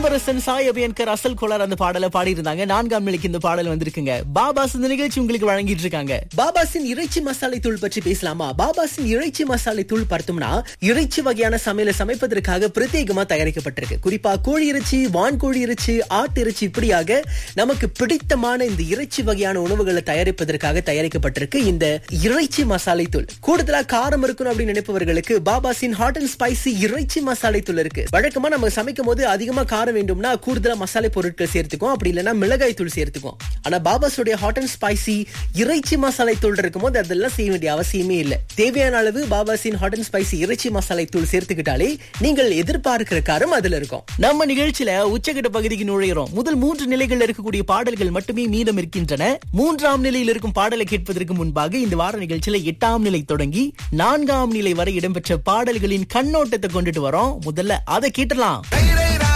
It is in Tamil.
அன்பரசன் சாய் அபியன்கர் அசல் கோளார் அந்த பாடலை பாடியிருந்தாங்க நான்காம் நிலைக்கு இந்த பாடல் வந்திருக்குங்க பாபாஸ் இந்த நிகழ்ச்சி உங்களுக்கு வழங்கிட்டு இருக்காங்க பாபாசின் இறைச்சி மசாலை தூள் பற்றி பேசலாமா பாபாசின் இறைச்சி மசாலை தூள் பார்த்தோம்னா இறைச்சி வகையான சமையலை சமைப்பதற்காக பிரத்யேகமா தயாரிக்கப்பட்டிருக்கு குறிப்பா கோழி இறைச்சி வான்கோழி இறைச்சி ஆட்டு இறைச்சி இப்படியாக நமக்கு பிடித்தமான இந்த இறைச்சி வகையான உணவுகளை தயாரிப்பதற்காக தயாரிக்கப்பட்டிருக்கு இந்த இறைச்சி மசாலை தூள் கூடுதலா காரம் இருக்கணும் அப்படின்னு நினைப்பவர்களுக்கு பாபாசின் ஹாட் அண்ட் ஸ்பைசி இறைச்சி மசாலை தூள் இருக்கு வழக்கமா நம்ம சமைக்கும் போது அதிகமா காரம் வேண்டும்னா கூடுதலா மசாலை பொருட்கள் சேர்த்துக்கும் அப்படி இல்லைன்னா மிளகாய் தூள் சேர்த்துக்கும் ஆனா பாபாஸுடைய ஹாட் அண்ட் ஸ்பைசி இறைச்சி மசாலை தூள் இருக்கும்போது அதெல்லாம் செய்ய வேண்டிய அவசியமே இல்லை தேவையான அளவு பாபாஸின் ஹாட் அண்ட் ஸ்பைசி இறைச்சி மசாலை தூள் சேர்த்துக்கிட்டாலே நீங்கள் எதிர்பார்க்கிற காரம் அதுல இருக்கும் நம்ம நிகழ்ச்சியில உச்சகட்ட பகுதிக்கு நுழையிறோம் முதல் மூன்று நிலைகள்ல இருக்கக்கூடிய பாடல்கள் மட்டுமே மீதம் இருக்கின்றன மூன்றாம் நிலையில் இருக்கும் பாடலை கேட்பதற்கு முன்பாக இந்த வார நிகழ்ச்சியில எட்டாம் நிலை தொடங்கி நான்காம் நிலை வரை இடம்பெற்ற பாடல்களின் கண்ணோட்டத்தை கொண்டுட்டு வரோம் முதல்ல அதை கேட்டலாம்